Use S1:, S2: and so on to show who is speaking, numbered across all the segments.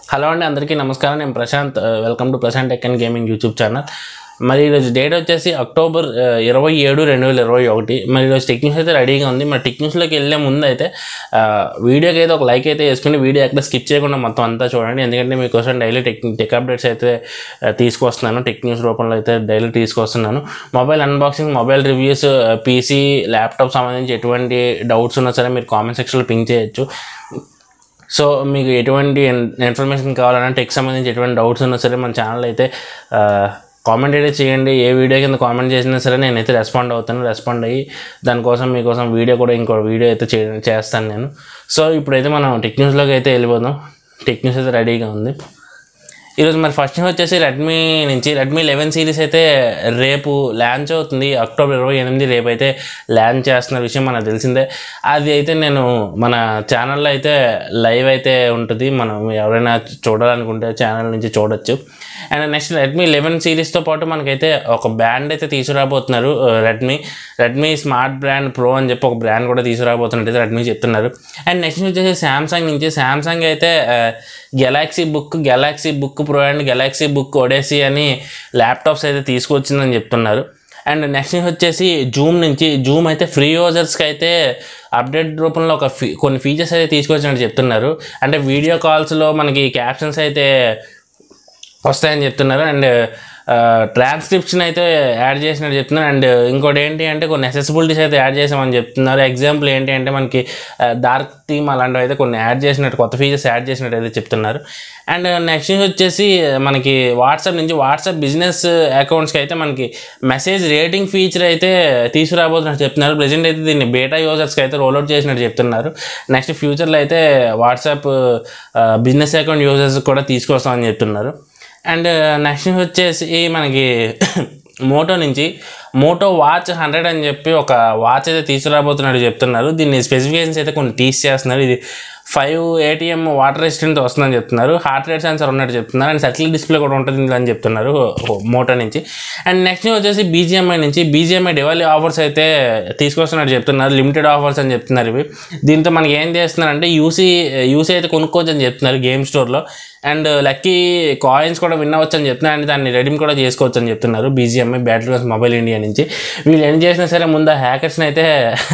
S1: hello అండి అందరికీ నమస్కారం నేను Prashanth welcome to Prashanth tech and gaming YouTube channel మరి ఈరోజు డేట్ వచ్చేసి అక్టోబర్ ఆ, ఇరవై ఏడు రెండు వేల ఇరవై ఒకటి మరి ఈరోజు టెక్ న్యూస్ అయితే రెడీగా ఉంది మరి టెక్ న్యూస్లోకి వెళ్ళే ముందు అయితే ఆ, వీడియోకి అయితే ఒక లైక్ అయితే వేసుకుని వీడియో ఎక్కడ స్కిప్ చేయకుండా మొత్తం అంతా చూడండి ఎందుకంటే మీకోసం డైలీ టెక్ టెక్ అప్డేట్స్ అయితే ఆ, తీసుకొస్తున్నాను టెక్ న్యూస్ రూపంలో అయితే డైలీ తీసుకొస్తున్నాను mobile unboxing mobile reviews PC laptop సంబంధించి ఎటువంటి డౌట్స్ ఉన్నా సరే మీరు కామెంట్ సెక్షన్లో పింక్ చేయొచ్చు సో మీకు ఎటువంటి ఇన్- ఇన్ఫర్మేషన్ కావాలన్నా టెక్ సంబంధించి ఎటువంటి డౌట్స్ ఉన్నా సరే మన ఛానల్ అయితే కామెంట్ అయితే చేయండి ఏ వీడియో కింద కామెంట్ చేసినా సరే నేనైతే రెస్పాండ్ అవుతాను రెస్పాండ్ అయ్యి దానికోసం మీకోసం వీడియో కూడా ఇంకో వీడియో అయితే చే చేస్తాను నేను సో ఇప్పుడైతే మనం టెక్ న్యూస్లోకి అయితే వెళ్ళిపోదాం టెక్ న్యూస్ అయితే రెడీగా ఉంది ఈరోజు మరి ఫస్ట్ వచ్చేసి రెడ్మీ నుంచి రెడ్మీ లెవెన్ సిరీస్ అయితే రేపు లాంచ్ అవుతుంది అక్టోబర్ ఇరవై ఎనిమిది రేపు అయితే లాంచ్ చేస్తున్న విషయం మనకు తెలిసిందే అది అయితే నేను మన ఛానల్లో అయితే లైవ్ అయితే ఉంటుంది మనం ఎవరైనా చూడాలనుకుంటే ఛానల్ నుంచి చూడొచ్చు అండ్ నెక్స్ట్ రెడ్మీ లెవెన్ సిరీస్తో పాటు మనకైతే ఒక బ్రాండ్ అయితే తీసుకురాబోతున్నారు Redmi Redmi smart brand pro అని చెప్పి ఒక బ్రాండ్ కూడా తీసుకురాబోతున్నట్టు రెడ్మీ చెప్తున్నారు అండ్ నెక్స్ట్ వచ్చేసి శాంసంగ్ నుంచి శాంసంగ్ అయితే Galaxy Book Galaxy Book Pro and Galaxy Book Odyssey అని ల్యాప్టాప్స్ అయితే తీసుకొచ్చిందని చెప్తున్నారు అండ్ నెక్స్ట్ వచ్చేసి జూమ్ నుంచి జూమ్ అయితే ఫ్రీ యూజర్స్కి అయితే అప్డేట్ రూపంలో ఒక ఫీ కొన్ని ఫీచర్స్ అయితే తీసుకొచ్చినట్టు చెప్తున్నారు అంటే వీడియో కాల్స్లో మనకి క్యాప్షన్స్ అయితే వస్తాయని చెప్తున్నారు అండ్ ట్రాన్స్క్రిప్షన్ అయితే యాడ్ చేసినట్టు చెప్తున్నారు అండ్ ఇంకోటి ఏంటి అంటే కొన్ని అసెసిబిలిటీస్ అయితే యాడ్ చేసామని చెప్తున్నారు ఎగ్జాంపుల్ ఏంటి అంటే మనకి డార్క్ థీమ్ అలాంటివి అయితే కొన్ని యాడ్ చేసినట్టు కొత్త ఫీచర్స్ యాడ్ చేసినట్టు అయితే చెప్తున్నారు అండ్ నెక్స్ట్ వచ్చేసి మనకి వాట్సాప్ నుంచి వాట్సాప్ బిజినెస్ అకౌంట్స్కి అయితే మనకి మెసేజ్ రేటింగ్ ఫీచర్ అయితే తీసుకురాబోతున్నట్టు చెప్తున్నారు ప్రజెంట్ అయితే దీన్ని బేటా యూజర్స్కి అయితే రోల్అవుట్ చేసినట్టు చెప్తున్నారు నెక్స్ట్ ఫ్యూచర్లో అయితే వాట్సాప్ బిజినెస్ అకౌంట్ యూజర్స్ కూడా తీసుకొస్తామని చెప్తున్నారు అండ్ నెక్స్ట్ వచ్చేసి మనకి మోటో నుంచి మోటో వాచ్ హండ్రెడ్ అని చెప్పి ఒక వాచ్ అయితే తీసుకురాబోతున్నట్టు చెప్తున్నారు దీన్ని స్పెసిఫికేషన్స్ అయితే కొన్ని టీస్ చేస్తున్నారు ఇది ఫైవ్ ఏటీఎం వాటర్ రెసిస్టెంట్ వస్తుందని చెప్తున్నారు హార్ట్ రేట్ సెన్సర్ ఉన్నట్టు చెప్తున్నారు అండ్ సటిల్ డిస్ప్లే కూడా ఉంటుంది అని చెప్తున్నారు మోటో నుంచి అండ్ నెక్స్ట్ వచ్చేసి బీజిఎంఐ నుంచి బీజిఎంఐ డివాలి ఆఫర్స్ అయితే తీసుకొస్తున్నట్టు చెప్తున్నారు లిమిటెడ్ ఆఫర్స్ అని చెప్తున్నారు ఇవి దీంతో మనకి ఏం చేస్తున్నారంటే యూసీ యూసీ అయితే కొనుక్కోవచ్చు అని చెప్తున్నారు గేమ్ స్టోర్లో అండ్ లక్కీ కాయిన్స్ కూడా విన్ అవ్వచ్చు అని చెప్తున్నారు అండ్ దాన్ని రెడీమ్ కూడా చేసుకోవచ్చు అని చెప్తున్నారు BGMI battlegrounds mobile India నుంచి వీళ్ళు ఏం చేసినా సరే ముందు హ్యాకర్స్ని అయితే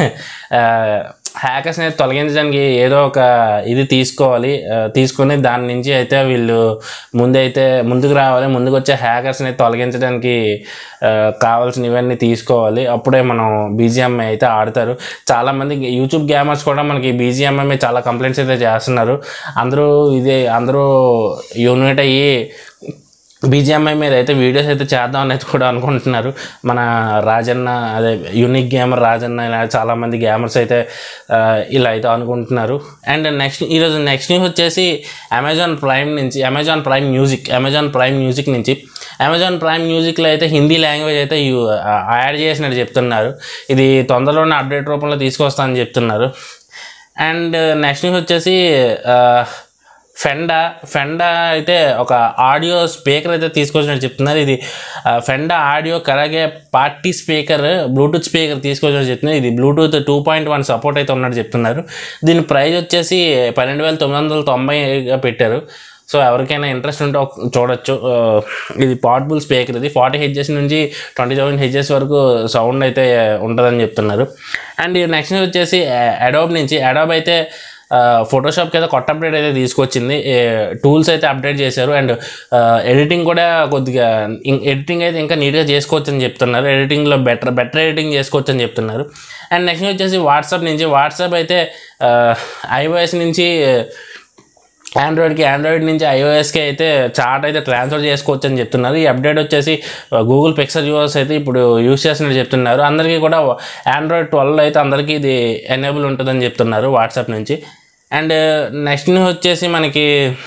S1: హ్యాకర్స్ని అయితే తొలగించడానికి ఏదో ఒక ఇది తీసుకోవాలి ఆ, తీసుకొని దాని నుంచి అయితే వీళ్ళు ముందైతే ముందుకు రావాలి ముందుకు వచ్చే హ్యాకర్స్ని తొలగించడానికి ఆ, కావాల్సిన ఇవన్నీ తీసుకోవాలి అప్పుడే మనం బీజిఎంఐ అయితే ఆడతారు చాలామంది యూట్యూబ్ గేమర్స్ కూడా మనకి బీజిఎంఐ మీద చాలా కంప్లైంట్స్ అయితే చేస్తున్నారు అందరూ ఇదే అందరూ యూనిట్ అయ్యి బీజిఎంఐ మీద అయితే వీడియోస్ అయితే చేద్దామని అయితే కూడా అనుకుంటున్నారు మన రాజన్న అదే యూనిక్ గేమర్ రాజన్న ఇలా చాలామంది గేమర్స్ అయితే ఆ, ఇలా అయితే అనుకుంటున్నారు అండ్ నెక్స్ట్ ఈరోజు నెక్స్ట్ న్యూస్ వచ్చేసి అమెజాన్ ప్రైమ్ నుంచి Amazon Prime music Amazon Prime music నుంచి అమెజాన్ ప్రైమ్ మ్యూజిక్లో అయితే హిందీ లాంగ్వేజ్ అయితే యు- ఆ, యాడ్ చేసినట్టు చెప్తున్నారు ఇది తొందరలోనే అప్డేట్ రూపంలో తీసుకొస్తామని చెప్తున్నారు అండ్ నెక్స్ట్ న్యూస్ వచ్చేసి ఆ, ఫెండా ఫెండా అయితే ఒక ఆడియో స్పీకర్ అయితే తీసుకొచ్చినట్టు చెప్తున్నారు ఇది ఆ, Fenda audio karaoke party speaker bluetooth speaker తీసుకొచ్చినట్టు చెప్తున్నారు ఇది bluetooth two point one support అయితే ఉన్నట్టు చెప్తున్నారు దీని ప్రైస్ వచ్చేసి పన్నెండు వేల తొమ్మిది వందల తొంభైగా పెట్టారు సో ఎవరికైనా ఇంట్రెస్ట్ ఉంటే ఒక- చూడొచ్చు ఆ, ఇది పార్టబుల్ స్పీకర్ ఇది ఫార్టీ హెచ్ఎస్ నుంచి ట్వంటీ థౌసండ్ హెచ్ఎస్ వరకు సౌండ్ అయితే ఉంటుందని చెప్తున్నారు అండ్ నెక్స్ట్ వచ్చేసి అడోబ్ నుంచి అడోబ్ అయితే ఫోటోషాప్కి అయితే కొత్త అప్డేట్ అయితే తీసుకొచ్చింది టూల్స్ అయితే అప్డేట్ చేశారు అండ్ ఎడిటింగ్ కూడా కొద్దిగా ఎడిటింగ్ అయితే ఇంకా నీట్గా చేసుకోవచ్చు అని చెప్తున్నారు ఎడిటింగ్లో బెటర్ బెటర్ ఎడిటింగ్ చేసుకోవచ్చు అని చెప్తున్నారు అండ్ నెక్స్ట్ వచ్చేసి వాట్సాప్ నుంచి వాట్సాప్ అయితే ఐఓఎస్ నుంచి ఆండ్రాయిడ్కి ఆండ్రాయిడ్ నుంచి ఐఓఎస్కి అయితే చార్ట్ అయితే ట్రాన్స్ఫర్ చేసుకోవచ్చు అని చెప్తున్నారు ఈ అప్డేట్ వచ్చేసి గూగుల్ పిక్సెల్ యూజర్స్ అయితే ఇప్పుడు యూస్ చేస్తున్నట్టు చెప్తున్నారు అందరికీ కూడా ఆండ్రాయిడ్ ట్వెల్వ్ అయితే అందరికీ ఇది ఎనేబుల్ ఉంటుందని చెప్తున్నారు వాట్సాప్ నుంచి అండ్ నెక్స్ట్ న్యూస్ వచ్చేసి మనకి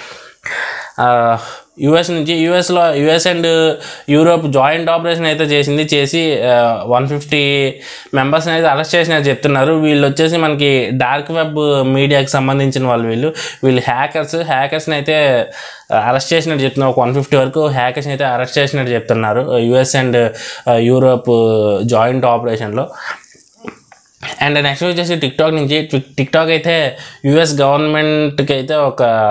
S1: యుఎస్ నుంచి యుఎస్లో US and Europe joint operation అయితే చేసింది చేసి వన్ ఫిఫ్టీ మెంబర్స్ని అయితే అరెస్ట్ చేసినట్టు చెప్తున్నారు వీళ్ళు వచ్చేసి మనకి డార్క్ వెబ్ మీడియాకి సంబంధించిన వాళ్ళు వీళ్ళు వీళ్ళు హ్యాకర్స్ హ్యాకర్స్ని అయితే అరెస్ట్ చేసినట్టు చెప్తున్నారు ఒక వన్ ఫిఫ్టీ వరకు హ్యాకర్స్ని అయితే అరెస్ట్ చేసినట్టు చెప్తున్నారు యుఎస్ అండ్ యూరోప్ జాయింట్ ఆపరేషన్లో అండ్ నెక్స్ట్ వచ్చేసి టిక్టాక్ నుంచి టిక్ టిక్టాక్ అయితే యుఎస్ గవర్నమెంట్కి అయితే ఒక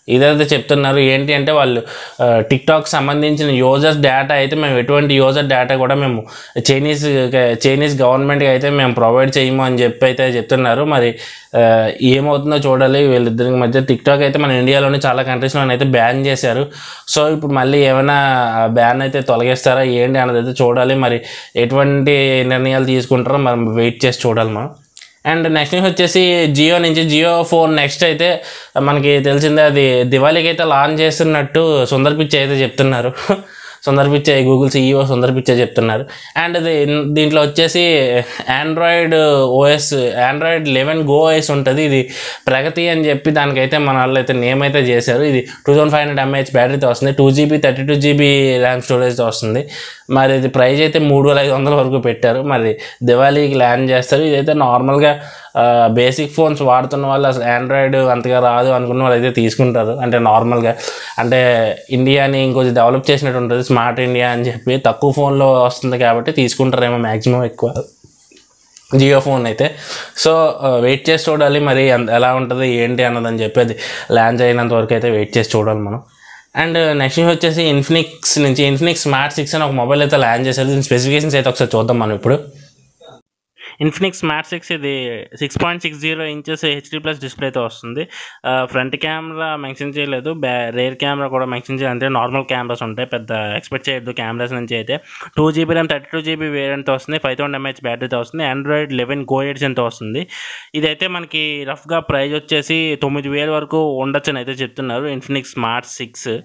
S1: ఇదైతే చెప్తున్నారు ఏంటి అంటే వాళ్ళు టిక్ టాక్ సంబంధించిన యూజర్స్ డేటా అయితే మేము ఎటువంటి యూజర్ డేటా కూడా మేము చైనీస్ చైనీస్ గవర్నమెంట్కి అయితే మేము ప్రొవైడ్ చేయము అని చెప్పి అయితే చెప్తున్నారు మరి ఆ, ఏమవుతుందో చూడాలి వీళ్ళిద్దరికి మధ్య టిక్ టాక్ అయితే మన ఇండియాలోని చాలా కంట్రీస్లో అయితే బ్యాన్ చేశారు సో ఇప్పుడు మళ్ళీ ఏమైనా బ్యాన్ అయితే తొలగిస్తారా ఏంటి అన్నది అయితే చూడాలి మరి ఎటువంటి నిర్ణయాలు తీసుకుంటారో మనం వెయిట్ చేసి చూడాలి మనం అండ్ నెక్స్ట్ న్యూస్ వచ్చేసి జియో నుంచి జియో ఫోన్ నెక్స్ట్ అయితే మనకి తెలిసిందే అది దివాళీకి అయితే లాంచ్ చేస్తున్నట్టు సుందర్ పిచ్చే అయితే చెప్తున్నారు సుందర్ పిచ్చే గూగుల్ సీఈఓ సుందర్ పిచ్చే చెప్తున్నారు అండ్ ఇది దీంట్లో వచ్చేసి Android OS Android eleven Go OS ఉంటుంది ఇది ప్రగతి అని చెప్పి దానికైతే మన వాళ్ళు అయితే నేమ్ అయితే చేశారు ఇది two thousand five hundred mAh బ్యాటరీతో వస్తుంది two GB thirty two GB RAM స్టోరేజ్తో వస్తుంది మరి ఇది ప్రైస్ అయితే మూడు వేల ఐదు వందల వరకు పెట్టారు మరి దివాళీకి ల్యాండ్ చేస్తారు ఇదైతే నార్మల్గా బేసిక్ ఫోన్స్ వాడుతున్న వాళ్ళు అసలు ఆండ్రాయిడ్ అంతగా రాదు అనుకున్న వాళ్ళు అయితే తీసుకుంటారు అంటే నార్మల్గా అంటే ఇండియాని ఇంకొంచెం డెవలప్ చేసినట్టు ఉంటుంది స్మార్ట్ ఇండియా అని చెప్పి తక్కువ ఫోన్లో వస్తుంది కాబట్టి తీసుకుంటారేమో మ్యాక్సిమం ఎక్కువ జియో ఫోన్ అయితే సో వెయిట్ చేసి చూడాలి మరి ఎంత- ఎలా ఉంటుంది ఏంటి అన్నదని చెప్పి అది లాంచ్ అయినంత వరకు అయితే వెయిట్ చేసి చూడాలి మనం అండ్ నెక్స్ట్ న్యూస్ వచ్చేసి ఇన్ఫినిక్స్ నుంచి ఇన్ఫినిక్స్ స్మార్ట్ సిక్స్ అని ఒక మొబైల్ అయితే లాంచ్ చేశారు దీని స్పెసిఫికేషన్స్ అయితే ఒకసారి చూద్దాం మనం ఇప్పుడు ఇన్ఫినిక్స్ స్మార్ట్ సిక్స్ ఇది six point six zero inches HD plus డిస్ప్లేతో వస్తుంది ఫ్రంట్ కెమెరా మెన్షన్ చేయలేదు బ్యా రేర్ కెమెరా కూడా మెన్షన్ చేయాలి అంటే నార్మల్ కెమెరాస్ ఉంటాయి పెద్ద ఎక్స్పెక్ట్ చేయొద్దు కెమెరాస్ నుంచి అయితే two GB RAM thirty two GB వేరియంట్తో వస్తుంది ఫైవ్ థౌసండ్ ఎంహెచ్ బ్యాటరీతో వస్తుంది ఆండ్రాయిడ్ లెవెన్ గో ఎడిషన్తో వస్తుంది ఇదైతే మనకి రఫ్గా ప్రైస్ వచ్చేసి తొమ్మిది వేల వరకు ఉండొచ్చని అయితే చెప్తున్నారు Infinix smart six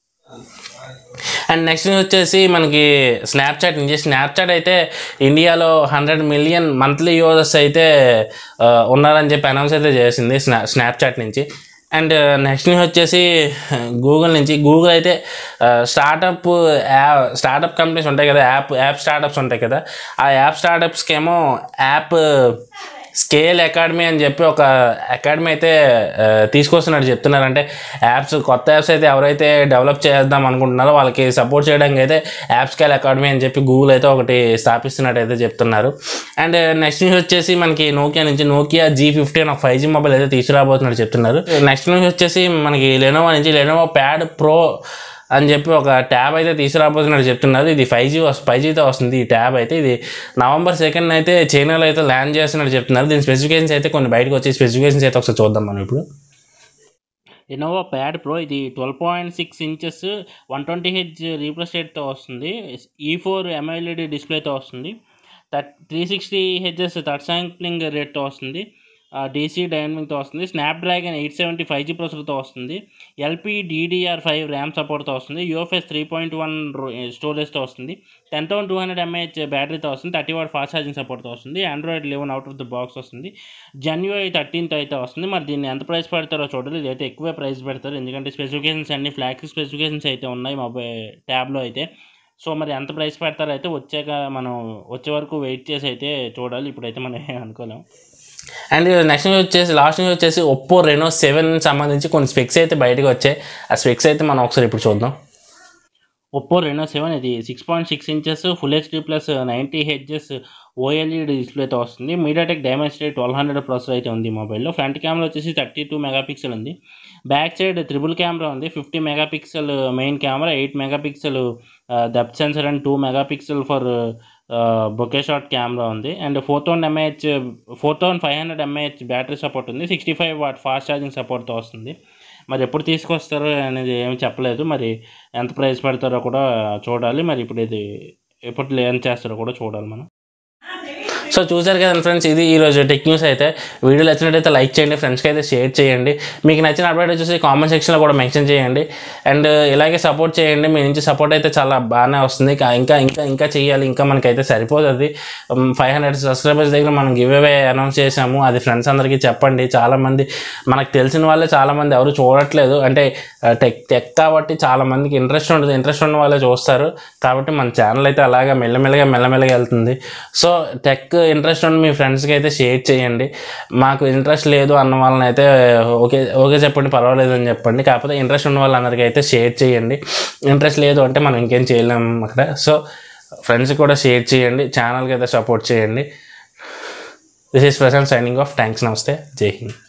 S1: and next వచ్చేసి మనకి స్నాప్చాట్ నుంచి స్నాప్చాట్ అయితే ఇండియాలో హండ్రెడ్ మిలియన్ మంత్లీ యూజర్స్ అయితే ఆ, ఉన్నారని చెప్పి అనౌన్స్ అయితే చేసింది స్నా స్నాప్చాట్ నుంచి అండ్ నెక్స్ట్ న్యూస్ వచ్చేసి గూగుల్ నుంచి గూగుల్ అయితే స్టార్టప్ యాప్ స్టార్టప్ కంపెనీస్ ఉంటాయి కదా యాప్ యాప్ స్టార్టప్స్ ఉంటాయి కదా ఆ యాప్ స్టార్టప్స్కి ఏమో యాప్ స్కేల్ అకాడమీ అని చెప్పి ఒక అకాడమీ అయితే ఆ, తీసుకొస్తున్నట్టు చెప్తున్నారు అంటే యాప్స్ కొత్త యాప్స్ అయితే ఎవరైతే డెవలప్ చేద్దాం అనుకుంటున్నారో వాళ్ళకి సపోర్ట్ చేయడానికి అయితే యాప్ స్కేల్ అకాడమీ అని చెప్పి గూగుల్ అయితే ఒకటి స్థాపిస్తున్నట్టు అయితే చెప్తున్నారు అండ్ నెక్స్ట్ న్యూస్ వచ్చేసి మనకి నోకియా నుంచి నోకియా జీ ఫిఫ్టీ అని ఒక ఫైవ్ జీ మొబైల్ అయితే తీసుకురాబోతున్నట్టు చెప్తున్నారు నెక్స్ట్ న్యూస్ వచ్చేసి మనకి లెనోవా నుంచి లెనోవా ప్యాడ్ ప్రో అని చెప్పి ఒక ట్యాబ్ అయితే తీసుకురాబోతున్నట్టు చెప్తున్నారు ఇది ఫైవ్ జీ ఫైవ్ జీతో వస్తుంది ఈ ట్యాబ్ అయితే ఇది నవంబర్ సెకండ్ అయితే చైనాలో అయితే ల్యాండ్ చేస్తున్నట్టు చెప్తున్నారు దీని స్పెసిఫికేషన్స్ అయితే కొన్ని బయటకు వచ్చే స్పెసిఫికేషన్స్ అయితే ఒకసారి చూద్దాం మనం ఇప్పుడు ఇన్నోవా ప్యాడ్ ప్రో ఇది twelve point six inches one twenty Hz refresh రేట్తో వస్తుంది ఈ ఫోర్ ఎంఐఎల్ఈడి డిస్ప్లేతో వస్తుంది థర్ట్ three sixty Hz touch sampling రేట్తో వస్తుంది డీసీ డైనమిక్తో వస్తుంది Snapdragon eight seventy five G ప్రాసెసర్తో వస్తుంది ఎల్పి డిడిఆర్ ఫైవ్ ర్యామ్ సపోర్ట్తో వస్తుంది యూఎఫ్ఎస్ త్రీ పాయింట్ వన్ స్టోరేజ్తో వస్తుంది ten thousand two hundred mAh బ్యాటరీతో వస్తుంది థర్టీ వాట్ ఫాస్ట్ ఛార్జింగ్ సపోర్ట్తో వస్తుంది Android eleven out of the box వస్తుంది జన్యుఐ థర్టీన్త్ అయితే వస్తుంది మరి దీన్ని ఎంత ప్రైస్ పెడతారో చూడాలి ఇదైతే ఎక్కువే ప్రైస్ పెడతారు ఎందుకంటే స్పెసిఫికేషన్స్ అన్ని ఫ్లాగ్ స్పెసిఫికేషన్స్ అయితే ఉన్నాయి మొబైల్ ట్యాబ్లో అయితే సో మరి ఎంత ప్రైస్ పెడతారో అయితే వచ్చాక మనం వచ్చే వరకు వెయిట్ చేసి అయితే చూడాలి ఇప్పుడైతే మనం ఏం అనుకోలేం అండ్ నెక్స్ట్ న్యూస్ వచ్చేసి లాస్ట్ న్యూస్ వచ్చేసి ఒప్పో రెనో సెవెన్ సంబంధించి కొన్ని స్పెక్స్ అయితే బయటకు వచ్చాయి ఆ స్పెక్స్ అయితే మనం ఒకసారి ఇప్పుడు చూద్దాం ఒప్పో రెనో సెవెన్ ఇది six point six inches full HD plus ninety Hz OLED డిస్ప్లేతో వస్తుంది MediaTek Dimensity twelve hundred processor అయితే ఉంది మొబైల్లో ఫ్రంట్ కెమెరా వచ్చేసి థర్టీ టూ మెగాపిక్సెల్ ఉంది బ్యాక్ సైడ్ త్రిబుల్ కెమెరా ఉంది fifty megapixel main camera eight megapixel depth sensor and two megapixel for bokeh shot camera ఉంది and four thousand mAh four thousand five hundred mAh battery support ఉంది sixty five what fast charging సపోర్ట్తో వస్తుంది మరి ఎప్పుడు తీసుకొస్తారో అనేది ఏమి చెప్పలేదు మరి ఎంత ప్రైస్ పెడతారో కూడా చూడాలి మరి ఇప్పుడు ఇది ఎప్పుడు ఏం చేస్తారో కూడా చూడాలి మనం సో చూసారు కదా ఫ్రెండ్స్ ఇది ఈరోజు టెక్ న్యూస్ అయితే వీడియో నచ్చినట్టయితే లైక్ చేయండి ఫ్రెండ్స్కి అయితే షేర్ చేయండి మీకు నచ్చిన అప్డేట్ వచ్చేసి కామెంట్ సెక్షన్లో కూడా మెన్షన్ చేయండి అండ్ ఇలాగే సపోర్ట్ చేయండి మీ నుంచి సపోర్ట్ అయితే చాలా బాగానే వస్తుంది కా- ఇంకా ఇంకా ఇంకా చేయాలి ఇంకా మనకైతే సరిపోతుంది ఫైవ్ హండ్రెడ్ సబ్స్క్రైబర్స్ దగ్గర మనం గివ్ అవే అనౌన్స్ చేసాము అది ఫ్రెండ్స్ అందరికీ చెప్పండి చాలామంది మనకు తెలిసిన వాళ్ళే చాలామంది ఎవరు చూడట్లేదు అంటే టెక్ టెక్ కాబట్టి చాలా మందికి ఇంట్రెస్ట్ ఉంటుంది ఇంట్రెస్ట్ ఉన్న వాళ్ళే చూస్తారు కాబట్టి మన ఛానల్ అయితే అలాగా మెల్లమెల్లగా మెల్లమెల్లగా వెళ్తుంది సో టెక్ ఇంట్రెస్ట్ ఉన్న మీ ఫ్రెండ్స్కి అయితే షేర్ చేయండి మాకు ఇంట్రెస్ట్ లేదు అన్న వాళ్ళని అయితే ఓకే ఓకే చెప్పండి పర్వాలేదు అని చెప్పండి కాకపోతే ఇంట్రెస్ట్ ఉన్న వాళ్ళందరికీ అయితే షేర్ చేయండి ఇంట్రెస్ట్ లేదు అంటే మనం ఇంకేం చేయలేము అక్కడ సో ఫ్రెండ్స్కి కూడా షేర్ చేయండి ఛానల్కి అయితే సపోర్ట్ చేయండి this is Prashant signing off thanks నమస్తే జై హింద్